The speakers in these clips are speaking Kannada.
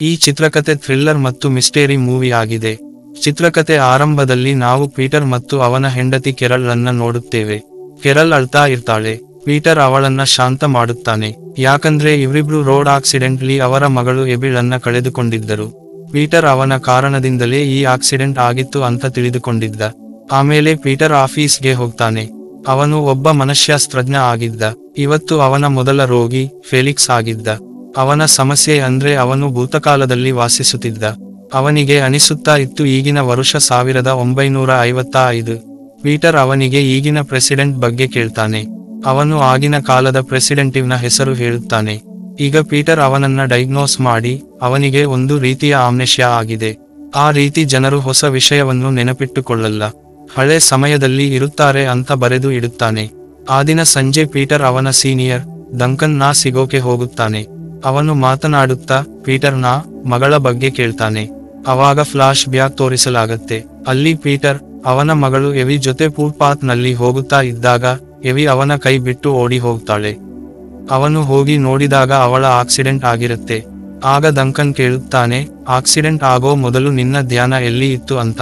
ಈ ಚಿತ್ರಕಥೆ ಥ್ರಿಲ್ಲರ್ ಮತ್ತು ಮಿಸ್ಟೇರಿ ಮೂವಿ ಆಗಿದೆ ಚಿತ್ರಕಥೆ ಆರಂಭದಲ್ಲಿ ನಾವು ಪೀಟರ್ ಮತ್ತು ಅವನ ಹೆಂಡತಿ ಕೆರಲ್ ಅನ್ನ ನೋಡುತ್ತೇವೆ ಕೆರಲ್ ಅಳ್ತಾ ಇರ್ತಾಳೆ ಪೀಟರ್ ಅವಳನ್ನ ಶಾಂತ ಮಾಡುತ್ತಾನೆ ಯಾಕಂದ್ರೆ ಇವರಿಬ್ರು ರೋಡ್ ಆಕ್ಸಿಡೆಂಟ್ಲಿ ಅವರ ಮಗಳು ಎಬಿಳ್ ಅನ್ನ ಕಳೆದುಕೊಂಡಿದ್ದರು ಪೀಟರ್ ಅವನ ಕಾರಣದಿಂದಲೇ ಈ ಆಕ್ಸಿಡೆಂಟ್ ಆಗಿತ್ತು ಅಂತ ತಿಳಿದುಕೊಂಡಿದ್ದ ಆಮೇಲೆ ಪೀಟರ್ ಆಫೀಸ್ಗೆ ಹೋಗ್ತಾನೆ ಅವನು ಒಬ್ಬ ಮನಃಶಾಸ್ತ್ರಜ್ಞ ಆಗಿದ್ದ ಇವತ್ತು ಅವನ ಮೊದಲ ರೋಗಿ ಫೆಲಿಕ್ಸ್ ಆಗಿದ್ದ ಅವನ ಸಮಸ್ಯೆ ಅಂದ್ರೆ ಅವನು ಭೂತಕಾಲದಲ್ಲಿ ವಾಸಿಸುತ್ತಿದ್ದ ಅವನಿಗೆ ಅನಿಸುತ್ತಾ ಇತ್ತು ಈಗಿನ ವರುಷ ಸಾವಿರದ ಒಂಬೈನೂರ ಐವತ್ತ ಐದು ಪೀಟರ್ ಅವನಿಗೆ ಈಗಿನ ಪ್ರೆಸಿಡೆಂಟ್ ಬಗ್ಗೆ ಕೇಳ್ತಾನೆ ಅವನು ಆಗಿನ ಕಾಲದ ಪ್ರೆಸಿಡೆಂಟಿವ್ನ ಹೆಸರು ಹೇಳುತ್ತಾನೆ ಈಗ ಪೀಟರ್ ಅವನನ್ನ ಡೈಗ್ನೋಸ್ ಮಾಡಿ ಅವನಿಗೆ ಒಂದು ರೀತಿಯ ಆಮ್ನೆಷ್ಯಾ ಆಗಿದೆ ಆ ರೀತಿ ಜನರು ಹೊಸ ವಿಷಯವನ್ನು ನೆನಪಿಟ್ಟುಕೊಳ್ಳಲ್ಲ ಹಳೆ ಸಮಯದಲ್ಲಿ ಇರುತ್ತಾರೆ ಅಂತ ಬರೆದು ಇಡುತ್ತಾನೆ ಆ ದಿನ ಸಂಜೆ ಪೀಟರ್ ಅವನ ಸೀನಿಯರ್ ದಂಕನ್ ನಾ ಸಿಗೋಕೆ ಹೋಗುತ್ತಾನೆ ಅವನು ಮಾತನಾಡುತ್ತಾ ಪೀಟರ್ ನಾ ಮಗಳ ಬಗ್ಗೆ ಕೇಳ್ತಾನೆ ಅವಾಗ ಫ್ಲಾಶ್ ಬ್ಯಾಕ್ ತೋರಿಸಲಾಗತ್ತೆ ಅಲ್ಲಿ ಪೀಟರ್ ಅವನ ಮಗಳು ಎವಿ ಜೊತೆ ಫುಟ್ಪಾತ್ ನಲ್ಲಿ ಹೋಗುತ್ತಾ ಇದ್ದಾಗ ಎವಿ ಅವನ ಕೈ ಬಿಟ್ಟು ಓಡಿ ಹೋಗ್ತಾಳೆ ಅವನು ಹೋಗಿ ನೋಡಿದಾಗ ಅವಳ ಆಕ್ಸಿಡೆಂಟ್ ಆಗಿರುತ್ತೆ ಆಗ ದಂಕನ್ ಕೇಳುತ್ತಾನೆ ಆಕ್ಸಿಡೆಂಟ್ ಆಗೋ ಮೊದಲು ನಿನ್ನ ಧ್ಯಾನ ಎಲ್ಲಿ ಇತ್ತು ಅಂತ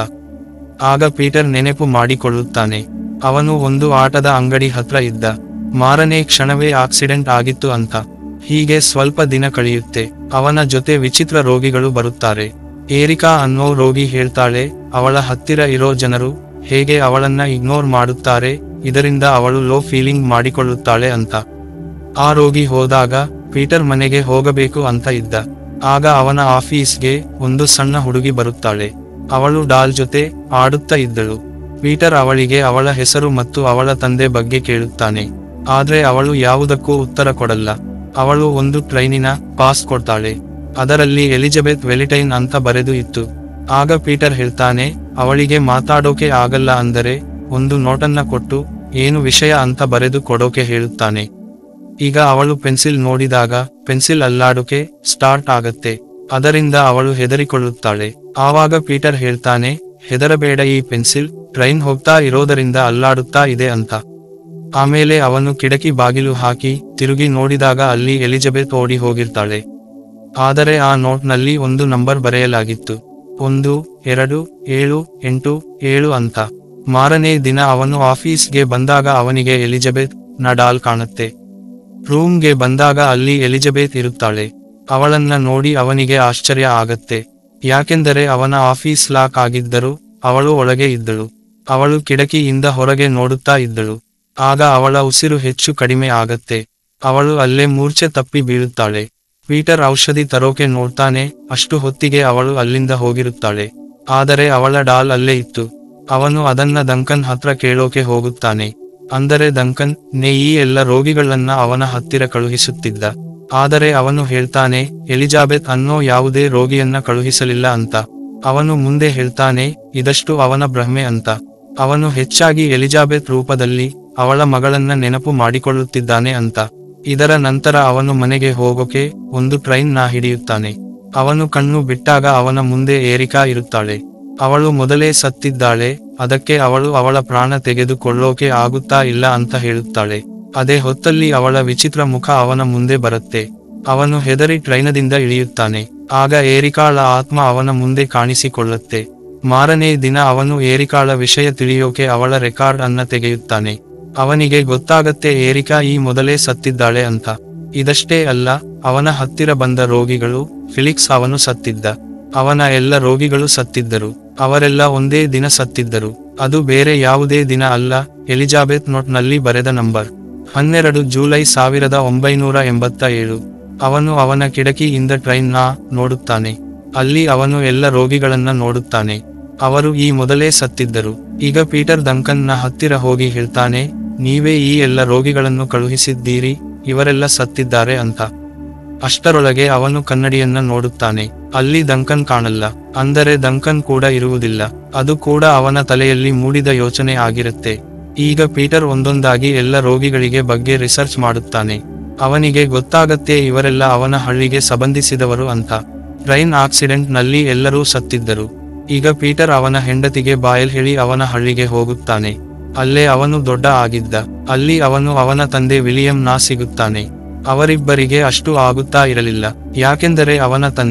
ಆಗ ಪೀಟರ್ ನೆನೆಪು ಮಾಡಿಕೊಳ್ಳುತ್ತಾನೆ ಅವನು ಒಂದು ಆಟದ ಅಂಗಡಿ ಹತ್ರ ಇದ್ದ ಮಾರನೇ ಕ್ಷಣವೇ ಆಕ್ಸಿಡೆಂಟ್ ಆಗಿತ್ತು ಅಂತ ಹೀಗೆ ಸ್ವಲ್ಪ ದಿನ ಕಳೆಯುತ್ತೆ ಅವನ ಜೊತೆ ವಿಚಿತ್ರ ರೋಗಿಗಳು ಬರುತ್ತಾರೆ ಏರಿಕಾ ಅನ್ನೋ ರೋಗಿ ಹೇಳ್ತಾಳೆ ಅವಳ ಹತ್ತಿರ ಇರೋ ಜನರು ಹೇಗೆ ಅವಳನ್ನ ಇಗ್ನೋರ್ ಮಾಡುತ್ತಾರೆ ಇದರಿಂದ ಅವಳು ಲೋ ಫೀಲಿಂಗ್ ಮಾಡಿಕೊಳ್ಳುತ್ತಾಳೆ ಅಂತ ಆ ರೋಗಿ ಹೋದಾಗ ಪೀಟರ್ ಮನೆಗೆ ಹೋಗಬೇಕು ಅಂತ ಇದ್ದ ಆಗ ಅವನ ಆಫೀಸ್ಗೆ ಒಂದು ಸಣ್ಣ ಹುಡುಗಿ ಬರುತ್ತಾಳೆ ಅವಳು ಡಾಲ್ ಜೊತೆ ಆಡುತ್ತಾ ಇದ್ದಳು ಪೀಟರ್ ಅವಳಿಗೆ ಅವಳ ಹೆಸರು ಮತ್ತು ಅವಳ ತಂದೆ ಬಗ್ಗೆ ಕೇಳುತ್ತಾನೆ ಆದ್ರೆ ಅವಳು ಯಾವುದಕ್ಕೂ ಉತ್ತರ ಕೊಡಲ್ಲ ಅವಳು ಒಂದು ಟ್ರೈನಿನ ಪಾಸ್ ಕೊಡ್ತಾಳೆ ಅದರಲ್ಲಿ ಎಲಿಜಬೆತ್ ವೆಲಿಟೈನ್ ಅಂತ ಬರೆದು ಇತ್ತು ಆಗ ಪೀಟರ್ ಹೇಳ್ತಾನೆ ಅವಳಿಗೆ ಮಾತಾಡೋಕೆ ಆಗಲ್ಲ ಅಂದರೆ ಒಂದು ನೋಟನ್ನ ಕೊಟ್ಟು ಏನು ವಿಷಯ ಅಂತ ಬರೆದು ಕೊಡೋಕೆ ಹೇಳುತ್ತಾನೆ ಈಗ ಅವಳು ಪೆನ್ಸಿಲ್ ನೋಡಿದಾಗ ಪೆನ್ಸಿಲ್ ಅಲ್ಲಾಡೋಕೆ ಸ್ಟಾರ್ಟ್ ಆಗತ್ತೆ ಅದರಿಂದ ಅವಳು ಹೆದರಿಕೊಳ್ಳುತ್ತಾಳೆ ಆವಾಗ ಪೀಟರ್ ಹೇಳ್ತಾನೆ ಹೆದರಬೇಡ ಈ ಪೆನ್ಸಿಲ್ ಟ್ರೈನ್ ಹೋಗ್ತಾ ಇರೋದರಿಂದ ಅಲ್ಲಾಡುತ್ತಾ ಇದೆ ಅಂತ ಆಮೇಲೆ ಅವನು ಕಿಡಕಿ ಬಾಗಿಲು ಹಾಕಿ ತಿರುಗಿ ನೋಡಿದಾಗ ಅಲ್ಲಿ ಎಲಿಜಬೆತ್ ಓಡಿ ಹೋಗಿರ್ತಾಳೆ ಆದರೆ ಆ ನೋಟ್ನಲ್ಲಿ ಒಂದು ನಂಬರ್ ಬರೆಯಲಾಗಿತ್ತು ಒಂದು ಎರಡು ಏಳು ಎಂಟು ಏಳು ಅಂತ ಮಾರನೇ ದಿನ ಅವನು ಆಫೀಸ್ಗೆ ಬಂದಾಗ ಅವನಿಗೆ ಎಲಿಜಬೆತ್ ನಡಾಲ್ ಕಾಣುತ್ತೆ ರೂಮ್ಗೆ ಬಂದಾಗ ಅಲ್ಲಿ ಎಲಿಜಬೆತ್ ಇರುತ್ತಾಳೆ ಅವಳನ್ನ ನೋಡಿ ಅವನಿಗೆ ಆಶ್ಚರ್ಯ ಆಗತ್ತೆ ಯಾಕೆಂದರೆ ಅವನ ಆಫೀಸ್ ಲಾಕ್ ಆಗಿದ್ದರೂ ಅವಳು ಒಳಗೆ ಇದ್ದಳು ಅವಳು ಕಿಡಕಿಯಿಂದ ಹೊರಗೆ ನೋಡುತ್ತಾ ಇದ್ದಳು ಆಗ ಅವಳ ಉಸಿರು ಹೆಚ್ಚು ಕಡಿಮೆ ಆಗತ್ತೆ ಅವಳು ಅಲ್ಲೇ ಮೂರ್ಛೆ ತಪ್ಪಿ ಬೀಳುತ್ತಾಳೆ ಪೀಟರ್ ಔಷಧಿ ತರೋಕೆ ನೋಡ್ತಾನೆ ಅಷ್ಟು ಹೊತ್ತಿಗೆ ಅವಳು ಅಲ್ಲಿಂದ ಹೋಗಿರುತ್ತಾಳೆ ಆದರೆ ಅವಳ ಡಾಲ್ ಅಲ್ಲೇ ಇತ್ತು ಅವನು ಅದನ್ನ ದಂಕನ್ ಹತ್ರ ಕೇಳೋಕೆ ಹೋಗುತ್ತಾನೆ ಅಂದರೆ ದಂಕನ್ ನೇ ಈ ಎಲ್ಲ ರೋಗಿಗಳನ್ನ ಅವನ ಹತ್ತಿರ ಕಳುಹಿಸುತ್ತಿದ್ದ ಆದರೆ ಅವನು ಹೇಳ್ತಾನೆ ಎಲಿಜಾಬೆತ್ ಅನ್ನೋ ಯಾವುದೇ ರೋಗಿಯನ್ನ ಕಳುಹಿಸಲಿಲ್ಲ ಅಂತ ಅವನು ಮುಂದೆ ಹೇಳ್ತಾನೆ ಇದಷ್ಟು ಅವನ ಭ್ರಮೆ ಅಂತ ಅವನು ಹೆಚ್ಚಾಗಿ ಎಲಿಜಾಬೆತ್ ರೂಪದಲ್ಲಿ ಅವಳ ಮಗಳನ್ನ ನೆನಪು ಮಾಡಿಕೊಳ್ಳುತ್ತಿದ್ದಾನೆ ಅಂತ ಇದರ ನಂತರ ಅವನು ಮನೆಗೆ ಹೋಗೋಕೆ ಒಂದು ಟ್ರೈನ್ ನ ಹಿಡಿಯುತ್ತಾನೆ ಅವನು ಕಣ್ಣು ಬಿಟ್ಟಾಗ ಅವನ ಮುಂದೆ ಏರಿಕಾ ಇರುತ್ತಾಳೆ ಅವಳು ಮೊದಲೇ ಸತ್ತಿದ್ದಾಳೆ ಅದಕ್ಕೆ ಅವಳು ಅವಳ ಪ್ರಾಣ ತೆಗೆದುಕೊಳ್ಳೋಕೆ ಆಗುತ್ತಾ ಇಲ್ಲ ಅಂತ ಹೇಳುತ್ತಾಳೆ ಅದೇ ಹೊತ್ತಲ್ಲಿ ಅವಳ ವಿಚಿತ್ರ ಮುಖ ಅವನ ಮುಂದೆ ಬರುತ್ತೆ ಅವನು ಹೆದರಿ ಟ್ರೈನದಿಂದ ಇಳಿಯುತ್ತಾನೆ ಆಗ ಏರಿಕಾಳ ಆತ್ಮ ಅವನ ಮುಂದೆ ಕಾಣಿಸಿಕೊಳ್ಳುತ್ತೆ ಮಾರನೇ ದಿನ ಅವನು ಏರಿಕಾಳ ವಿಷಯ ತಿಳಿಯೋಕೆ ಅವಳ ರೆಕಾರ್ಡ್ ಅನ್ನ ತೆಗೆಯುತ್ತಾನೆ ಅವನಿಗೆ ಗೊತ್ತಾಗತ್ತೆ ಏರಿಕಾ ಈ ಮೊದಲೇ ಸತ್ತಿದ್ದಾಳೆ ಅಂತ ಇದಷ್ಟೇ ಅಲ್ಲ ಅವನ ಹತ್ತಿರ ಬಂದ ರೋಗಿಗಳು ಫಿಲಿಕ್ಸ್ ಅವನು ಸತ್ತಿದ್ದ ಅವನ ಎಲ್ಲ ರೋಗಿಗಳು ಸತ್ತಿದ್ದರು ಅವರೆಲ್ಲ ಒಂದೇ ದಿನ ಸತ್ತಿದ್ದರು ಅದು ಬೇರೆ ಯಾವುದೇ ದಿನ ಅಲ್ಲ ಎಲಿಜಾಬೆತ್ ನೋಟ್ನಲ್ಲಿ ಬರೆದ ನಂಬರ್ ಹನ್ನೆರಡು ಜೂಲೈ ಸಾವಿರದ ಒಂಬೈನೂರ ಎಂಬತ್ತ ಏಳು ಅವನು ಅವನ ಕಿಡಕಿಯಿಂದ ಟ್ರೈನ್ನ ನೋಡುತ್ತಾನೆ ಅಲ್ಲಿ ಅವನು ಎಲ್ಲ ರೋಗಿಗಳನ್ನ ನೋಡುತ್ತಾನೆ ಅವರು ಈ ಮೊದಲೇ ಸತ್ತಿದ್ದರು ಈಗ ಪೀಟರ್ ದಂಕನ್ನ ಹತ್ತಿರ ಹೋಗಿ ಹೇಳ್ತಾನೆ ನೀವೇ ಈ ಎಲ್ಲ ರೋಗಿಗಳನ್ನು ಕಳುಹಿಸಿದ್ದೀರಿ ಇವರೆಲ್ಲ ಸತ್ತಿದ್ದಾರೆ ಅಂತ ಅಷ್ಟರೊಳಗೆ ಅವನು ಕನ್ನಡಿಯನ್ನ ನೋಡುತ್ತಾನೆ ಅಲ್ಲಿ ದಂಕನ್ ಕಾಣಲ್ಲ ಅಂದರೆ ದಂಕನ್ ಕೂಡ ಇರುವುದಿಲ್ಲ ಅದು ಕೂಡ ಅವನ ತಲೆಯಲ್ಲಿ ಮೂಡಿದ ಯೋಚನೆ ಆಗಿರುತ್ತೆ ಈಗ ಪೀಟರ್ ಒಂದೊಂದಾಗಿ ಎಲ್ಲ ರೋಗಿಗಳಿಗೆ ಬಗ್ಗೆ ರಿಸರ್ಚ್ ಮಾಡುತ್ತಾನೆ ಅವನಿಗೆ ಗೊತ್ತಾಗತ್ತೆ ಇವರೆಲ್ಲ ಅವನ ಹಳ್ಳಿಗೆ ಸಂಬಂಧಿಸಿದವರು ಅಂತ ಟ್ರೈನ್ ಆಕ್ಸಿಡೆಂಟ್ ನಲ್ಲಿ ಎಲ್ಲರೂ ಸತ್ತಿದ್ದರು ಈಗ ಪೀಟರ್ ಅವನ ಹೆಂಡತಿಗೆ ಬಾಯಲ್ ಹೇಳಿ ಅವನ ಹಳ್ಳಿಗೆ ಹೋಗುತ್ತಾನೆ ಅಲ್ಲೇ ಅವನು ದೊಡ್ಡ ಆಗಿದ್ದ ಅಲ್ಲಿ ಅವನು ಅವನ ತಂದೆ ವಿಲಿಯಂ ನಾ ಸಿಗುತ್ತಾನೆ ಅವರಿಬ್ಬರಿಗೆ ಅಷ್ಟು ಆಗುತ್ತಾ ಇರಲಿಲ್ಲ ಯಾಕೆಂದರೆ ಅವನ ತಂದೆ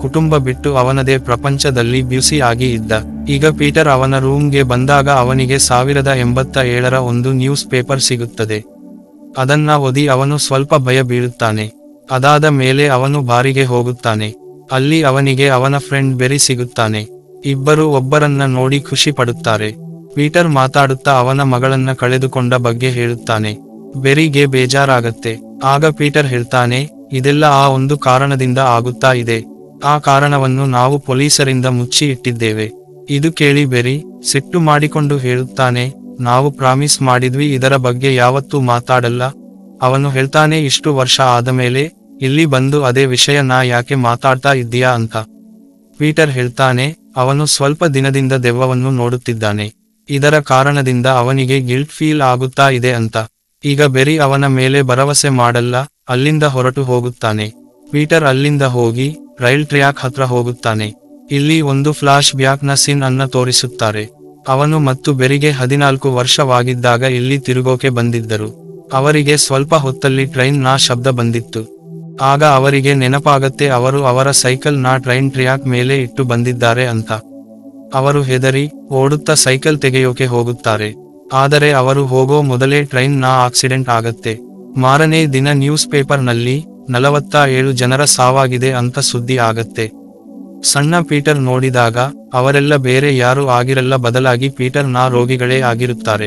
ಕುಟುಂಬ ಬಿಟ್ಟು ಅವನದೇ ಪ್ರಪಂಚದಲ್ಲಿ ಬ್ಯುಸಿ ಆಗಿ ಇದ್ದ ಈಗ ಪೀಟರ್ ಅವನ ರೂಮ್ಗೆ ಬಂದಾಗ ಅವನಿಗೆ ಸಾವಿರದ ಎಂಬತ್ತ ಏಳರ ಒಂದು ನ್ಯೂಸ್ ಪೇಪರ್ ಸಿಗುತ್ತದೆ ಅದನ್ನ ಓದಿ ಅವನು ಸ್ವಲ್ಪ ಭಯ ಬೀಳುತ್ತಾನೆ ಅದಾದ ಮೇಲೆ ಅವನು ಬಾರಿಗೆ ಹೋಗುತ್ತಾನೆ ಅಲ್ಲಿ ಅವನಿಗೆ ಅವನ ಫ್ರೆಂಡ್ ಬೆರಿ ಸಿಗುತ್ತಾನೆ ಇಬ್ಬರು ಒಬ್ಬರನ್ನ ನೋಡಿ ಖುಷಿ ಪಡುತ್ತಾರೆ ಪೀಟರ್ ಮಾತಾಡುತ್ತಾ ಅವನ ಮಗಳನ್ನ ಕಳೆದುಕೊಂಡ ಬಗ್ಗೆ ಹೇಳುತ್ತಾನೆ ಬೆರಿಗೆ ಬೇಜಾರಾಗತ್ತೆ ಆಗ ಪೀಟರ್ ಹೇಳ್ತಾನೆ ಇದೆಲ್ಲ ಆ ಒಂದು ಕಾರಣದಿಂದ ಆಗುತ್ತಾ ಇದೆ ಆ ಕಾರಣವನ್ನು ನಾವು ಪೊಲೀಸರಿಂದ ಮುಚ್ಚಿ ಇಟ್ಟಿದ್ದೇವೆ ಇದು ಕೇಳಿ ಬೆರಿ ಸಿಟ್ಟು ಮಾಡಿಕೊಂಡು ಹೇಳುತ್ತಾನೆ ನಾವು ಪ್ರಾಮಿಸ್ ಮಾಡಿದ್ವಿ ಇದರ ಬಗ್ಗೆ ಯಾವತ್ತೂ ಮಾತಾಡಲ್ಲ ಅವನು ಹೇಳ್ತಾನೆ ಇಷ್ಟು ವರ್ಷ ಆದಮೇಲೆ ಇಲ್ಲಿ ಬಂದು ಅದೇ ವಿಷಯ ನಾ ಯಾಕೆ ಮಾತಾಡ್ತಾ ಇದ್ದೀಯಾ ಅಂತ ಪೀಟರ್ ಹೇಳ್ತಾನೆ ಅವನು ಸ್ವಲ್ಪ ದಿನದಿಂದ ದೆವ್ವವನ್ನು ನೋಡುತ್ತಿದ್ದಾನೆ ಇದರ ಕಾರಣದಿಂದ ಅವನಿಗೆ ಗಿಲ್ಟ್ ಫೀಲ್ ಆಗುತ್ತಾ ಇದೆ ಅಂತ ಈಗ ಬೆರಿ ಅವನ ಮೇಲೆ ಭರವಸೆ ಮಾಡಲ್ಲ ಅಲ್ಲಿಂದ ಹೊರಟು ಹೋಗುತ್ತಾನೆ ಪೀಟರ್ ಅಲ್ಲಿಂದ ಹೋಗಿ ರೈಲ್ ಟ್ರ್ಯಾಕ್ ಹತ್ರ ಹೋಗುತ್ತಾನೆ ಇಲ್ಲಿ ಒಂದು ಫ್ಲಾಶ್ ಬ್ಯಾಕ್ ನ ಸೀನ್ ಅನ್ನ ತೋರಿಸುತ್ತಾರೆ ಅವನು ಮತ್ತು ಬೆರಿಗೆ ಹದಿನಾಲ್ಕು ವರ್ಷವಾಗಿದ್ದಾಗ ಇಲ್ಲಿ ತಿರುಗೋಕೆ ಬಂದಿದ್ದರು ಅವರಿಗೆ ಸ್ವಲ್ಪ ಹೊತ್ತಲ್ಲಿ ಟ್ರೈನ್ ನ ಶಬ್ದ ಬಂದಿತ್ತು ಆಗ ಅವರಿಗೆ ನೆನಪಾಗತ್ತೆ ಅವರು ಅವರ ಸೈಕಲ್ ನ ಟ್ರೈನ್ ಟ್ರ್ಯಾಕ್ ಮೇಲೆ ಇಟ್ಟು ಬಂದಿದ್ದಾರೆ ಅಂತ ಅವರು ಹೆದರಿ ಓಡುತ್ತಾ ಸೈಕಲ್ ತೆಗೆಯೋಕೆ ಹೋಗುತ್ತಾರೆ ಆದರೆ ಅವರು ಹೋಗೋ ಮೊದಲೇ ಟ್ರೈನ್ ನ ಆಕ್ಸಿಡೆಂಟ್ ಆಗತ್ತೆ ಮಾರನೇ ದಿನ ನ್ಯೂಸ್ ಪೇಪರ್ ನಲ್ಲಿ ನಲವತ್ತ ಏಳು ಜನರ ಸಾವಾಗಿದೆ ಅಂತ ಸುದ್ದಿ ಆಗತ್ತೆ ಸಣ್ಣ ಪೀಟರ್ ನೋಡಿದಾಗ ಅವರೆಲ್ಲ ಬೇರೆ ಯಾರು ಆಗಿರಲ್ಲ ಬದಲಾಗಿ ಪೀಟರ್ ನ ರೋಗಿಗಳೇ ಆಗಿರುತ್ತಾರೆ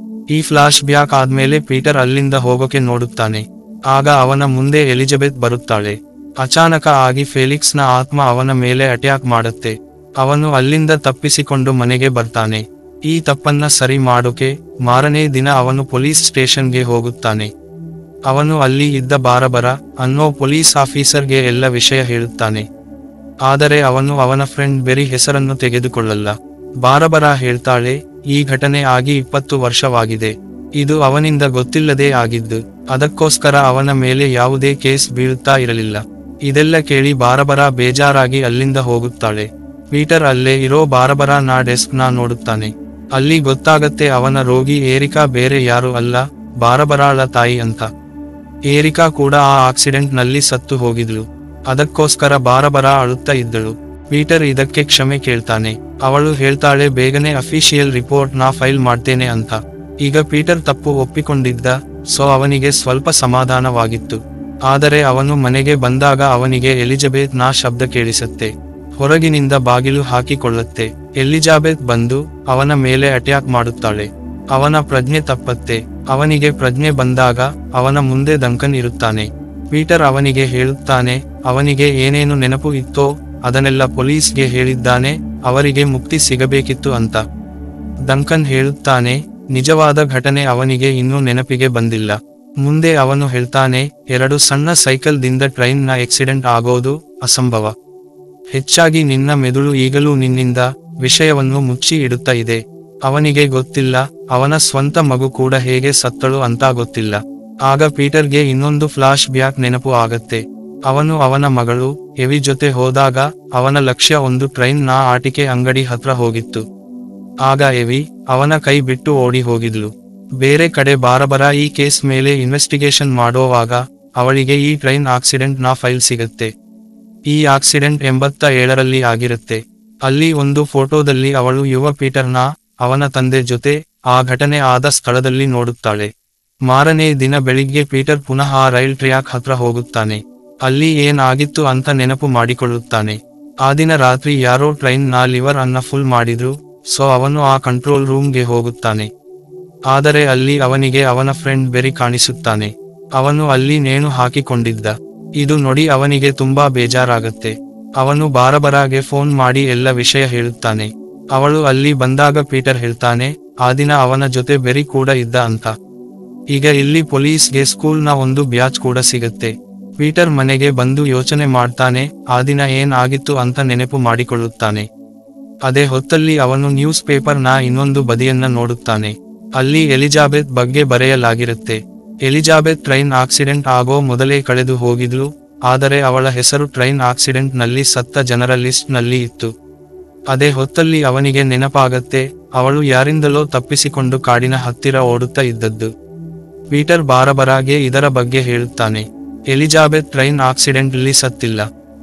ಈ ಫ್ಲಾಶ್ ಬ್ಯಾಕ್ ಆದ್ಮೇಲೆ ಪೀಟರ್ ಅಲ್ಲಿಂದ ಹೋಗೋಕೆ ನೋಡುತ್ತಾನೆ ಆಗ ಅವನ ಮುಂದೆ ಎಲಿಜಬೆತ್ ಬರುತ್ತಾಳೆ ಅಚಾನಕ ಆಗಿ ಫೆಲಿಕ್ಸ್ ನ ಆತ್ಮ ಅವನ ಮೇಲೆ ಅಟ್ಯಾಕ್ ಮಾಡುತ್ತೆ ಅವನು ಅಲ್ಲಿಂದ ತಪ್ಪಿಸಿಕೊಂಡು ಮನೆಗೆ ಬರ್ತಾನೆ ಈ ತಪ್ಪನ್ನ ಸರಿ ಮಾಡೋಕೆ ಮಾರನೇ ದಿನ ಅವನು ಪೊಲೀಸ್ ಸ್ಟೇಷನ್ಗೆ ಹೋಗುತ್ತಾನೆ ಅವನು ಅಲ್ಲಿ ಇದ್ದ ಬಾರಬರ ಅನ್ನೋ ಪೊಲೀಸ್ ಆಫೀಸರ್ಗೆ ಎಲ್ಲ ವಿಷಯ ಹೇಳುತ್ತಾನೆ ಆದರೆ ಅವನು ಅವನ ಫ್ರೆಂಡ್ ಬೆರಿ ಹೆಸರನ್ನು ತೆಗೆದುಕೊಳ್ಳಲ್ಲ ಬಾರಬರ ಹೇಳ್ತಾಳೆ ಈ ಘಟನೆ ಆಗಿ ಇಪ್ಪತ್ತು ವರ್ಷವಾಗಿದೆ ಇದು ಅವನಿಂದ ಗೊತ್ತಿಲ್ಲದೇ ಆಗಿದ್ದು ಅದಕ್ಕೋಸ್ಕರ ಅವನ ಮೇಲೆ ಯಾವುದೇ ಕೇಸ್ ಬೀಳುತ್ತಾ ಇರಲಿಲ್ಲ ಇದೆಲ್ಲ ಕೇಳಿ ಬಾರಬರ ಬೇಜಾರಾಗಿ ಅಲ್ಲಿಂದ ಹೋಗುತ್ತಾಳೆ ಪೀಟರ್ ಅಲ್ಲೇ ಇರೋ ಬಾರಬರ ನಾ ಡೆಸ್ಕ್ ನ ನೋಡುತ್ತಾನೆ ಅಲ್ಲಿ ಗೊತ್ತಾಗತ್ತೆ ಅವನ ರೋಗಿ ಏರಿಕಾ ಬೇರೆ ಯಾರು ಅಲ್ಲ ಬಾರಬರಾಳ ತಾಯಿ ಅಂತ ಏರಿಕಾ ಕೂಡ ಆ ಆಕ್ಸಿಡೆಂಟ್ ನಲ್ಲಿ ಸತ್ತು ಹೋಗಿದ್ಲು ಅದಕ್ಕೋಸ್ಕರ ಬಾರಬರ ಅಳುತ್ತಾ ಇದ್ದಳು ಪೀಟರ್ ಇದಕ್ಕೆ ಕ್ಷಮೆ ಕೇಳ್ತಾನೆ ಅವಳು ಹೇಳ್ತಾಳೆ ಬೇಗನೆ ಅಫಿಷಿಯಲ್ ರಿಪೋರ್ಟ್ ನಾ ಫೈಲ್ ಮಾಡ್ತೇನೆ ಅಂತ ಈಗ ಪೀಟರ್ ತಪ್ಪು ಒಪ್ಪಿಕೊಂಡಿದ್ದ ಸೊ ಅವನಿಗೆ ಸ್ವಲ್ಪ ಸಮಾಧಾನವಾಗಿತ್ತು ಆದರೆ ಅವನು ಮನೆಗೆ ಬಂದಾಗ ಅವನಿಗೆ ಎಲಿಜಬೆತ್ ನಾ ಶಬ್ದ ಕೇಳಿಸತ್ತೆ ಹೊರಗಿನಿಂದ ಬಾಗಿಲು ಹಾಕಿಕೊಳ್ಳುತ್ತೆ ಎಲಿಜಾಬೆತ್ ಬಂದು ಅವನ ಮೇಲೆ ಅಟ್ಯಾಕ್ ಮಾಡುತ್ತಾಳೆ ಅವನ ಪ್ರಜ್ಞೆ ತಪ್ಪತ್ತೆ ಅವನಿಗೆ ಪ್ರಜ್ಞೆ ಬಂದಾಗ ಅವನ ಮುಂದೆ ದಂಕನ್ ಇರುತ್ತಾನೆ ಪೀಟರ್ ಅವನಿಗೆ ಹೇಳುತ್ತಾನೆ ಅವನಿಗೆ ಏನೇನು ನೆನಪು ಇತ್ತೋ ಅದನ್ನೆಲ್ಲ ಪೊಲೀಸ್ಗೆ ಹೇಳಿದ್ದಾನೆ ಅವರಿಗೆ ಮುಕ್ತಿ ಸಿಗಬೇಕಿತ್ತು ಅಂತ ದಂಕನ್ ಹೇಳುತ್ತಾನೆ ನಿಜವಾದ ಘಟನೆ ಅವನಿಗೆ ಇನ್ನೂ ನೆನಪಿಗೆ ಬಂದಿಲ್ಲ ಮುಂದೆ ಅವನು ಹೇಳ್ತಾನೆ ಎರಡು ಸಣ್ಣ ಸೈಕಲ್ ದಿಂದ ಟ್ರೈನ್ ನ ಆಕ್ಸಿಡೆಂಟ್ ಆಗೋದು ಅಸಂಭವ ಹೆಚ್ಚಾಗಿ ನಿನ್ನ ಮೆದುಳು ಈಗಲೂ ನಿನ್ನಿಂದ ವಿಷಯವನ್ನು ಮುಚ್ಚಿ ಇಡುತ್ತಾ ಇದೆ ಅವನಿಗೆ ಗೊತ್ತಿಲ್ಲ ಅವನ ಸ್ವಂತ ಮಗು ಕೂಡ ಹೇಗೆ ಸತ್ತಳು ಅಂತ ಗೊತ್ತಿಲ್ಲ ಆಗ ಪೀಟರ್ಗೆ ಇನ್ನೊಂದು ಫ್ಲಾಶ್ ಬ್ಯಾಕ್ ನೆನಪು ಆಗತ್ತೆ ಅವನು ಅವನ ಮಗಳು ಎವಿ ಜೊತೆ ಹೋದಾಗ ಅವನ ಲಕ್ಷ್ಯ ಒಂದು ಟ್ರೈನ್ ನ ಆಟಿಕೆ ಅಂಗಡಿ ಹತ್ರ ಹೋಗಿತ್ತು ಆಗ ಎವಿ ಅವನ ಕೈ ಬಿಟ್ಟು ಓಡಿ ಹೋಗಿದ್ಲು ಬೇರೆ ಕಡೆ ಬಾರಬರ ಈ ಕೇಸ್ ಮೇಲೆ ಇನ್ವೆಸ್ಟಿಗೇಷನ್ ಮಾಡೋವಾಗ ಅವಳಿಗೆ ಈ ಟ್ರೈನ್ ಆಕ್ಸಿಡೆಂಟ್ ನ ಫೈಲ್ ಸಿಗತ್ತೆ ಈ ಆಕ್ಸಿಡೆಂಟ್ ಎಂಬತ್ತ ಏಳರಲ್ಲಿ ಆಗಿರುತ್ತೆ ಅಲ್ಲಿ ಒಂದು ಫೋಟೋದಲ್ಲಿ ಅವಳು ಯುವ ಪೀಟರ್ನ ಅವನ ತಂದೆ ಜೊತೆ ಆ ಘಟನೆ ಆದ ಸ್ಥಳದಲ್ಲಿ ನೋಡುತ್ತಾಳೆ ಮಾರನೇ ದಿನ ಬೆಳಿಗ್ಗೆ ಪೀಟರ್ ಪುನಃ ಆ ರೈಲ್ ಟ್ರ್ಯಾಕ್ ಹತ್ರ ಹೋಗುತ್ತಾನೆ ಅಲ್ಲಿ ಏನಾಗಿತ್ತು ಅಂತ ನೆನಪು ಮಾಡಿಕೊಳ್ಳುತ್ತಾನೆ ಆ ದಿನ ರಾತ್ರಿ ಯಾರೋ ಟ್ರೈನ್ ನ ಲಿವರ್ ಅನ್ನ ಫುಲ್ ಮಾಡಿದ್ರು ಸೊ ಅವನು ಆ ಕಂಟ್ರೋಲ್ ರೂಮ್ಗೆ ಹೋಗುತ್ತಾನೆ ಆದರೆ ಅಲ್ಲಿ ಅವನಿಗೆ ಅವನ ಫ್ರೆಂಡ್ ಬೆರಿ ಕಾಣಿಸುತ್ತಾನೆ ಅವನು ಅಲ್ಲಿ ನೇಣು ಹಾಕಿಕೊಂಡಿದ್ದ ಇದು ನೋಡಿ ಅವನಿಗೆ ತುಂಬಾ ಬೇಜಾರಾಗತ್ತೆ ಅವನು ಬಾರಬರಾಗೆ ಫೋನ್ ಮಾಡಿ ಎಲ್ಲ ವಿಷಯ ಹೇಳುತ್ತಾನೆ ಅವಳು ಅಲ್ಲಿ ಬಂದಾಗ ಪೀಟರ್ ಹೇಳ್ತಾನೆ ಆ ದಿನ ಅವನ ಜೊತೆ ಬೆರಿ ಕೂಡ ಇದ್ದ ಅಂತ ಈಗ ಇಲ್ಲಿ ಪೊಲೀಸ್ಗೆ ಸ್ಕೂಲ್ನ ಒಂದು ಬ್ಯಾಚ್ ಕೂಡ ಸಿಗತ್ತೆ ಪೀಟರ್ ಮನೆಗೆ ಬಂದು ಯೋಚನೆ ಮಾಡ್ತಾನೆ ಆ ದಿನ ಏನ್ ಆಗಿತ್ತು ಅಂತ ನೆನಪು ಮಾಡಿಕೊಳ್ಳುತ್ತಾನೆ ಅದೇ ಹೊತ್ತಲ್ಲಿ ಅವನು ನ್ಯೂಸ್ ಪೇಪರ್ನ ಇನ್ನೊಂದು ಬದಿಯನ್ನ ನೋಡುತ್ತಾನೆ ಅಲ್ಲಿ ಎಲಿಜಾಬೆತ್ ಬಗ್ಗೆ ಬರೆಯಲಾಗಿರುತ್ತೆ ಎಲಿಜಾಬೆತ್ ಟ್ರೈನ್ ಆಕ್ಸಿಡೆಂಟ್ ಆಗೋ ಮೊದಲೇ ಕಳೆದು ಹೋಗಿದ್ಲು ಆದರೆ ಅವಳ ಹೆಸರು ಟ್ರೈನ್ ಆಕ್ಸಿಡೆಂಟ್ ನಲ್ಲಿ ಸತ್ತ ಜನರ ಲಿಸ್ಟ್ ನಲ್ಲಿ ಇತ್ತು ಅದೇ ಹೊತ್ತಲ್ಲಿ ಅವನಿಗೆ ನೆನಪಾಗತ್ತೆ ಅವಳು ಯಾರಿಂದಲೋ ತಪ್ಪಿಸಿಕೊಂಡು ಕಾಡಿನ ಹತ್ತಿರ ಓಡುತ್ತಾ ಇದ್ದದ್ದು ಪೀಟರ್ ಬಾರಬರಾಗೆ ಇದರ ಬಗ್ಗೆ ಹೇಳುತ್ತಾನೆ ಎಲಿಜಾಬೆತ್ ಟ್ರೈನ್ ಆಕ್ಸಿಡೆಂಟ್ಲಿ ಸತ್ತಿಲ್ಲ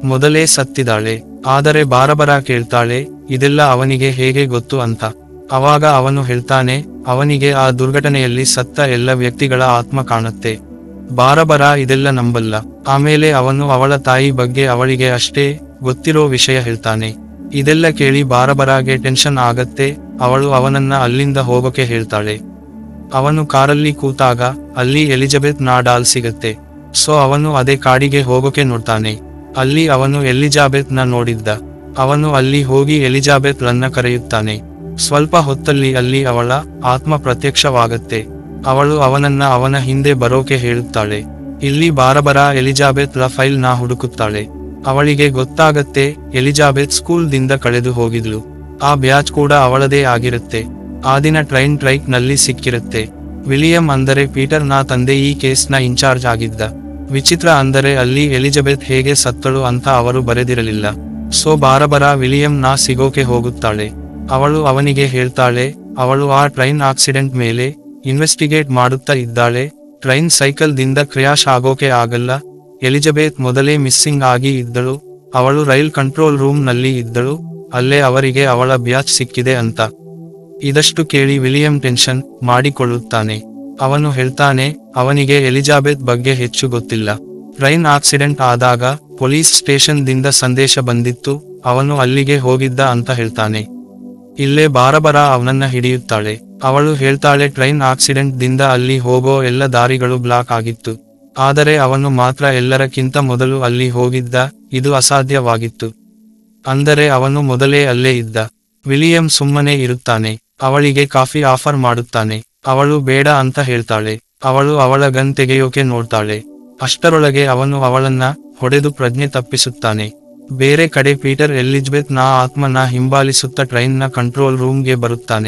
ಮೊದಲೇ ಸತ್ತಿದಾಳೆ ಆದರೆ ಬಾರಬರ ಕೇಳ್ತಾಳೆ ಇದೆಲ್ಲ ಅವನಿಗೆ ಹೇಗೆ ಗೊತ್ತು ಅಂತ ಅವಾಗ ಅವನು ಹೇಳ್ತಾನೆ ಅವನಿಗೆ ಆ ದುರ್ಘಟನೆಯಲ್ಲಿ ಸತ್ತ ಎಲ್ಲ ವ್ಯಕ್ತಿಗಳ ಆತ್ಮ ಕಾಣುತ್ತೆ ಬಾರಬರ ಇದೆಲ್ಲ ನಂಬಲ್ಲ ಆಮೇಲೆ ಅವನು ಅವಳ ತಾಯಿ ಬಗ್ಗೆ ಅವಳಿಗೆ ಅಷ್ಟೇ ಗೊತ್ತಿರೋ ವಿಷಯ ಹೇಳ್ತಾನೆ ಇದೆಲ್ಲ ಕೇಳಿ ಬಾರಬರಾಗೆ ಟೆನ್ಷನ್ ಆಗತ್ತೆ ಅವಳು ಅವನನ್ನ ಅಲ್ಲಿಂದ ಹೋಗೋಕೆ ಹೇಳ್ತಾಳೆ ಅವನು ಕಾರಲ್ಲಿ ಕೂತಾಗ ಅಲ್ಲಿ ಎಲಿಜಬೆತ್ ನ ಡಾಲ್ ಸಿಗತ್ತೆ ಸೊ ಅವನು ಅದೇ ಕಾಡಿಗೆ ಹೋಗೋಕೆ ನೋಡ್ತಾನೆ ಅಲ್ಲಿ ಅವನು ಎಲಿಜಾಬೆತ್ ನ ನೋಡಿದ್ದ ಅವನು ಅಲ್ಲಿ ಹೋಗಿ ಎಲಿಜಾಬೆತ್ ರನ್ನ ಕರೆಯುತ್ತಾನೆ ಸ್ವಲ್ಪ ಹೊತ್ತಲ್ಲಿ ಅಲ್ಲಿ ಅವಳ ಆತ್ಮ ಪ್ರತ್ಯಕ್ಷವಾಗತ್ತೆ ಅವಳು ಅವನನ್ನ ಅವನ ಹಿಂದೆ ಬರೋಕೆ ಹೇಳುತ್ತಾಳೆ ಇಲ್ಲಿ ಬಾರಬರ ಎಲಿಜಾಬೆತ್ ರ ಫೈಲ್ ನ ಹುಡುಕುತ್ತಾಳೆ ಅವಳಿಗೆ ಗೊತ್ತಾಗತ್ತೆ ಎಲಿಜಾಬೆತ್ ಸ್ಕೂಲ್ ದಿಂದ ಕಳೆದು ಹೋಗಿದ್ಲು ಆ ಬ್ಯಾಚ್ ಕೂಡ ಅವಳದೇ ಆಗಿರುತ್ತೆ ಆ ದಿನ ಟ್ರೈನ್ ಟ್ರೈಕ್ ನಲ್ಲಿ ಸಿಕ್ಕಿರುತ್ತೆ ವಿಲಿಯಂ ಅಂದರೆ ಪೀಟರ್ ನ ತಂದೆ ಈ ಕೇಸ್ ನ ಇನ್ಚಾರ್ಜ್ ಆಗಿದ್ದ ವಿಚಿತ್ರ ಅಂದರೆ ಅಲ್ಲಿ ಎಲಿಜಬೆತ್ ಹೇಗೆ ಸತ್ತಳು ಅಂತ ಅವರು ಬರೆದಿರಲಿಲ್ಲ ಸೊ ಬಾರಬರ ವಿಲಿಯಂ ನ ಸಿಗೋಕೆ ಹೋಗುತ್ತಾಳೆ ಅವಳು ಅವನಿಗೆ ಹೇಳ್ತಾಳೆ ಅವಳು ಆ ಟ್ರೈನ್ ಆಕ್ಸಿಡೆಂಟ್ ಮೇಲೆ ಇನ್ವೆಸ್ಟಿಗೇಟ್ ಮಾಡುತ್ತಾ ಇದ್ದಾಳೆ ಟ್ರೈನ್ ಸೈಕಲ್ ದಿಂದ ಕ್ರ್ಯಾಶ್ ಆಗೋಕೆ ಆಗಲ್ಲ ಎಲಿಜಬೆತ್ ಮೊದಲೇ ಮಿಸ್ಸಿಂಗ್ ಆಗಿ ಇದ್ದಳು ಅವಳು ರೈಲ್ ಕಂಟ್ರೋಲ್ ರೂಮ್ ನಲ್ಲಿ ಇದ್ದಳು ಅಲ್ಲೇ ಅವರಿಗೆ ಅವಳ ಬ್ಯಾಚ್ ಸಿಕ್ಕಿದೆ ಅಂತ ಇದಷ್ಟು ಕೇಳಿ ವಿಲಿಯಂ ಟೆನ್ಷನ್ ಮಾಡಿಕೊಳ್ಳುತ್ತಾನೆ ಅವನು ಹೇಳ್ತಾನೆ ಅವನಿಗೆ ಎಲಿಜಾಬೆತ್ ಬಗ್ಗೆ ಹೆಚ್ಚು ಗೊತ್ತಿಲ್ಲ ಟ್ರೈನ್ ಆಕ್ಸಿಡೆಂಟ್ ಆದಾಗ ಪೊಲೀಸ್ ಸ್ಟೇಷನ್ ದಿಂದ ಸಂದೇಶ ಬಂದಿತ್ತು ಅವನು ಅಲ್ಲಿಗೆ ಹೋಗಿದ್ದ ಅಂತ ಹೇಳ್ತಾನೆ ಇಲ್ಲೇ ಬಾರಬರ ಅವನನ್ನ ಹಿಡಿಯುತ್ತಾಳೆ ಅವಳು ಹೇಳ್ತಾಳೆ ಟ್ರೈನ್ ಆಕ್ಸಿಡೆಂಟ್ ದಿಂದ ಅಲ್ಲಿ ಹೋಗೋ ಎಲ್ಲ ದಾರಿಗಳು ಬ್ಲಾಕ್ ಆಗಿತ್ತು ಆದರೆ ಅವನು ಮಾತ್ರ ಎಲ್ಲರಕ್ಕಿಂತ ಮೊದಲು ಅಲ್ಲಿ ಹೋಗಿದ್ದ ಇದು ಅಸಾಧ್ಯವಾಗಿತ್ತು ಅಂದರೆ ಅವನು ಮೊದಲೇ ಅಲ್ಲೇ ಇದ್ದ ವಿಲಿಯಂ ಸುಮ್ಮನೆ ಇರುತ್ತಾನೆ ಅವಳಿಗೆ ಕಾಫಿ ಆಫರ್ ಮಾಡುತ್ತಾನೆ ಅವಳು ಬೇಡ ಅಂತ ಹೇಳ್ತಾಳೆ ಅವಳು ಅವಳ ಗನ್ ತೆಗೆಯೋಕೆ ನೋಡ್ತಾಳೆ ಅಷ್ಟರೊಳಗೆ ಅವನು ಅವಳನ್ನ ಹೊಡೆದು ಪ್ರಜ್ಞೆ ತಪ್ಪಿಸುತ್ತಾನೆ ಬೇರೆ ಕಡೆ ಪೀಟರ್ ಎಲಿಜಬೆತ್ ನ ಆತ್ಮನ ಹಿಂಬಾಲಿಸುತ್ತ ಟ್ರೈನ್ ನ ಕಂಟ್ರೋಲ್ ರೂಮ್ಗೆ ಬರುತ್ತಾನೆ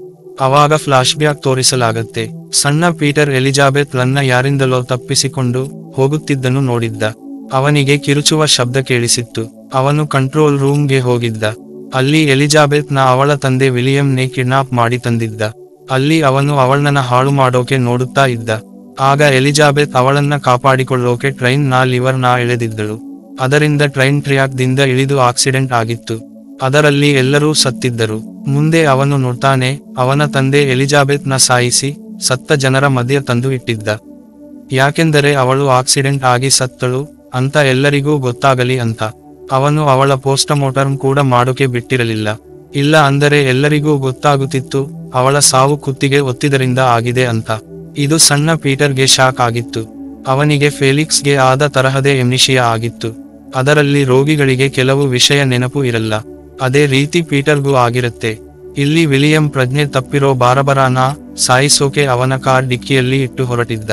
ಅವಾಗ ಫ್ಲಾಶ್ ಬ್ಯಾಕ್ ತೋರಿಸಲಾಗತ್ತೆ ಸಣ್ಣ ಪೀಟರ್ ಎಲಿಜಾಬೆತ್ ರನ್ನ ಯಾರಿಂದಲೋ ತಪ್ಪಿಸಿಕೊಂಡು ಹೋಗುತ್ತಿದ್ದನು ನೋಡಿದ್ದ ಅವನಿಗೆ ಕಿರುಚುವ ಶಬ್ದ ಕೇಳಿಸಿತ್ತು ಅವನು ಕಂಟ್ರೋಲ್ ರೂಮ್ಗೆ ಹೋಗಿದ್ದ ಅಲ್ಲಿ ಎಲಿಜಾಬೆತ್ ನ ಅವಳ ತಂದೆ ವಿಲಿಯಂನೇ ಕಿಡ್ನಾಪ್ ಮಾಡಿ ತಂದಿದ್ದ ಅಲ್ಲಿ ಅವನು ಅವಳನ್ನ ಹಾಳು ಮಾಡೋಕೆ ನೋಡುತ್ತಾ ಇದ್ದ ಆಗ ಎಲಿಜಾಬೆತ್ ಅವಳನ್ನ ಕಾಪಾಡಿಕೊಳ್ಳೋಕೆ ಟ್ರೈನ್ ನ ಲಿವರ್ ನ ಎಳೆದಿದ್ದಳು ಅದರಿಂದ ಟ್ರೈನ್ ಟ್ರ್ಯಾಕ್ ದಿಂದ ಇಳಿದು ಆಕ್ಸಿಡೆಂಟ್ ಆಗಿತ್ತು ಅದರಲ್ಲಿ ಎಲ್ಲರೂ ಸತ್ತಿದ್ದರು ಮುಂದೆ ಅವನು ನೋಡ್ತಾನೆ ಅವನ ತಂದೆ ಎಲಿಜಾಬೆತ್ ನ ಸಾಯಿಸಿ ಸತ್ತ ಜನರ ಮಧ್ಯ ತಂದು ಇಟ್ಟಿದ್ದ ಯಾಕೆಂದರೆ ಅವಳು ಆಕ್ಸಿಡೆಂಟ್ ಆಗಿ ಸತ್ತಳು ಅಂತ ಎಲ್ಲರಿಗೂ ಗೊತ್ತಾಗಲಿ ಅಂತ ಅವನು ಅವಳ ಪೋಸ್ಟಮಾರ್ಟಮ್ ಕೂಡ ಮಾಡೋಕೆ ಬಿಟ್ಟಿರಲಿಲ್ಲ ಇಲ್ಲ ಅಂದರೆ ಎಲ್ಲರಿಗೂ ಗೊತ್ತಾಗುತ್ತಿತ್ತು ಅವಳ ಸಾವು ಕುತ್ತಿಗೆ ಒತ್ತಿದರಿಂದ ಆಗಿದೆ ಅಂತ ಇದು ಸಣ್ಣ ಪೀಟರ್ಗೆ ಶಾಕ್ ಆಗಿತ್ತು ಅವನಿಗೆ ಫೇಲಿಕ್ಸ್ಗೆ ಆದ ತರಹದೇ ಎಮ್ನಿಷಿಯಾ ಆಗಿತ್ತು ಅದರಲ್ಲಿ ರೋಗಿಗಳಿಗೆ ಕೆಲವು ವಿಷಯ ನೆನಪು ಇರಲ್ಲ ಅದೇ ರೀತಿ ಪೀಟರ್ಗೂ ಆಗಿರುತ್ತೆ ಇಲ್ಲಿ ವಿಲಿಯಂ ಪ್ರಜ್ಞೆ ತಪ್ಪಿರೋ ಬಾರಬರಾನ ಸಾಯಿಸೋಕೆ ಅವನ ಕಾರ್ ಡಿಕ್ಕಿಯಲ್ಲಿ ಇಟ್ಟು ಹೊರಟಿದ್ದ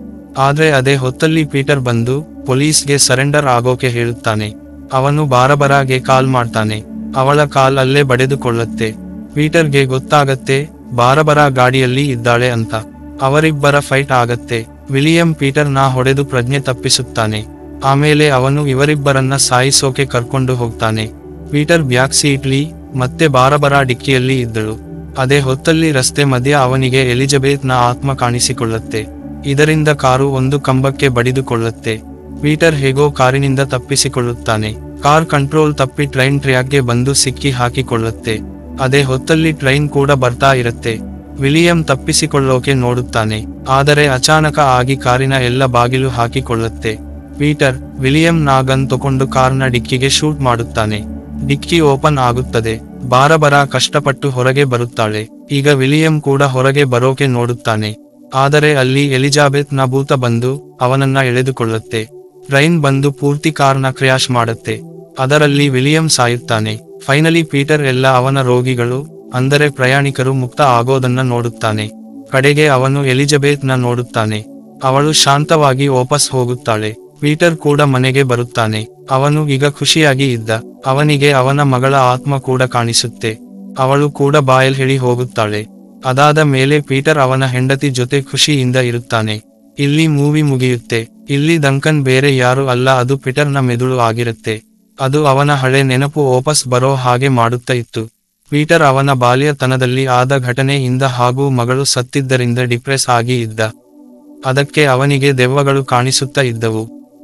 ಆದ್ರೆ ಅದೇ ಹೊತ್ತಲ್ಲಿ ಪೀಟರ್ ಬಂದು ಪೊಲೀಸ್ಗೆ ಸರೆಂಡರ್ ಆಗೋಕೆ ಹೇಳುತ್ತಾನೆ ಅವನು ಬಾರಬರಾಗೆ ಕಾಲ್ ಮಾಡ್ತಾನೆ ಅವಳ ಕಾಲ್ ಅಲ್ಲೇ ಬಡೆದುಕೊಳ್ಳುತ್ತೆ ಪೀಟರ್ಗೆ ಗೊತ್ತಾಗತ್ತೆ ಬಾರಬರ ಗಾಡಿಯಲ್ಲಿ ಇದ್ದಾಳೆ ಅಂತ ಅವರಿಬ್ಬರ ಫೈಟ್ ಆಗತ್ತೆ ವಿಲಿಯಂ ಪೀಟರ್ನ ಹೊಡೆದು ಪ್ರಜ್ಞೆ ತಪ್ಪಿಸುತ್ತಾನೆ ಆಮೇಲೆ ಅವನು ಇವರಿಬ್ಬರನ್ನ ಸಾಯಿಸೋಕೆ ಕರ್ಕೊಂಡು ಹೋಗ್ತಾನೆ ಪೀಟರ್ ಬ್ಯಾಕ್ ಸೀಟ್ಲಿ ಮತ್ತೆ ಬಾರಬರ ಡಿಕ್ಕಿಯಲ್ಲಿ ಇದ್ದಳು ಅದೇ ಹೊತ್ತಲ್ಲಿ ರಸ್ತೆ ಮಧ್ಯ ಅವನಿಗೆ ಎಲಿಜಬೆತ್ ನ ಆತ್ಮ ಕಾಣಿಸಿಕೊಳ್ಳುತ್ತೆ ಇದರಿಂದ ಕಾರು ಒಂದು ಕಂಬಕ್ಕೆ ಬಡಿದುಕೊಳ್ಳುತ್ತೆ ಪೀಟರ್ ಹೇಗೋ ಕಾರಿನಿಂದ ತಪ್ಪಿಸಿಕೊಳ್ಳುತ್ತಾನೆ ಕಾರ್ ಕಂಟ್ರೋಲ್ ತಪ್ಪಿ ಟ್ರೈನ್ ಟ್ರ್ಯಾಕ್ಗೆ ಬಂದು ಸಿಕ್ಕಿ ಹಾಕಿಕೊಳ್ಳುತ್ತೆ ಅದೇ ಹೊತ್ತಲ್ಲಿ ಟ್ರೈನ್ ಕೂಡ ಬರ್ತಾ ಇರುತ್ತೆ ವಿಲಿಯಂ ತಪ್ಪಿಸಿಕೊಳ್ಳೋಕೆ ನೋಡುತ್ತಾನೆ ಆದರೆ ಅಚಾನಕ ಆಗಿ ಕಾರಿನ ಎಲ್ಲ ಬಾಗಿಲು ಹಾಕಿಕೊಳ್ಳುತ್ತೆ ಪೀಟರ್ ವಿಲಿಯಂ ನಾಗನ್ ತಕೊಂಡು ಕಾರ್ನ ಡಿಕ್ಕಿಗೆ ಶೂಟ್ ಮಾಡುತ್ತಾನೆ ಡಿಕ್ಕಿ ಓಪನ್ ಆಗುತ್ತದೆ ಬಾರಬರ ಕಷ್ಟಪಟ್ಟು ಹೊರಗೆ ಬರುತ್ತಾಳೆ ಈಗ ವಿಲಿಯಂ ಕೂಡ ಹೊರಗೆ ಬರೋಕೆ ನೋಡುತ್ತಾನೆ ಆದರೆ ಅಲ್ಲಿ ಎಲಿಜಾಬೆತ್ ನ ಭೂತ ಬಂದು ಅವನನ್ನ ಎಳೆದುಕೊಳ್ಳುತ್ತೆ ಟ್ರೈನ್ ಬಂದು ಪೂರ್ತಿ ಕಾರ್ನ ಕ್ರ್ಯಾಶ್ ಮಾಡುತ್ತೆ ಅದರಲ್ಲಿ ವಿಲಿಯಂ ಸಾಯುತ್ತಾನೆ ಫೈನಲಿ ಪೀಟರ್ ಎಲ್ಲ ಅವನ ರೋಗಿಗಳು ಅಂದರೆ ಪ್ರಯಾಣಿಕರು ಮುಕ್ತ ಆಗೋದನ್ನ ನೋಡುತ್ತಾನೆ ಕಡೆಗೆ ಅವನು ಎಲಿಜಬೆತ್ ನ ನೋಡುತ್ತಾನೆ ಅವಳು ಶಾಂತವಾಗಿ ವಾಪಸ್ ಹೋಗುತ್ತಾಳೆ ಪೀಟರ್ ಕೂಡ ಮನೆಗೆ ಬರುತ್ತಾನೆ ಅವನು ಈಗ ಖುಷಿಯಾಗಿ ಇದ್ದ ಅವನಿಗೆ ಅವನ ಮಗಳ ಆತ್ಮ ಕೂಡ ಕಾಣಿಸುತ್ತೆ ಅವಳು ಕೂಡ ಬಾಯಲ್ ಹೇಳಿ ಹೋಗುತ್ತಾಳೆ ಅದಾದ ಮೇಲೆ ಪೀಟರ್ ಅವನ ಹೆಂಡತಿ ಜೊತೆ ಖುಷಿಯಿಂದ ಇರುತ್ತಾನೆ ಇಲ್ಲಿ ಮೂವಿ ಮುಗಿಯುತ್ತೆ ಇಲ್ಲಿ ದಂಕನ್ ಬೇರೆ ಯಾರು ಅಲ್ಲ ಅದು ಪೀಟರ್ನ ಮೆದುಳು ಆಗಿರುತ್ತೆ ಅದು ಅವನ ಹಳೆ ನೆನಪು ವಾಪಸ್ ಬರೋ ಹಾಗೆ ಮಾಡುತ್ತಾ ಇತ್ತು ಪೀಟರ್ ಅವನ ಬಾಲ್ಯತನದಲ್ಲಿ ಆದ ಘಟನೆಯಿಂದ ಹಾಗೂ ಮಗಳು ಸತ್ತಿದ್ದರಿಂದ ಡಿಪ್ರೆಸ್ ಆಗಿ ಇದ್ದ ಅದಕ್ಕೆ ಅವನಿಗೆ ದೆವ್ವಗಳು ಕಾಣಿಸುತ್ತಾ ಇದ್ದವು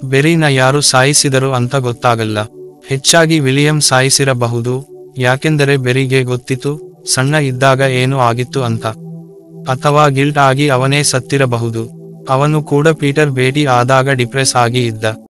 ಬೆರಿನ ಯಾರು ಸಾಯಿಸಿದರು ಅಂತ ಗೊತ್ತಾಗಲ್ಲ ಹೆಚ್ಚಾಗಿ ವಿಲಿಯಂ ಸಾಯಿಸಿರಬಹುದು ಯಾಕೆಂದರೆ ಬೆರಿಗೆ ಗೊತ್ತಿತ್ತು ಸಣ್ಣ ಇದ್ದಾಗ ಏನು ಆಗಿತ್ತು ಅಂತ ಅಥವಾ ಗಿಲ್ಟ್ ಆಗಿ ಅವನೇ ಸತ್ತಿರಬಹುದು ಅವನು ಕೂಡ ಪೀಟರ್ ಭೇಟಿ ಆದಾಗ ಡಿಪ್ರೆಸ್ ಆಗಿ ಇದ್ದ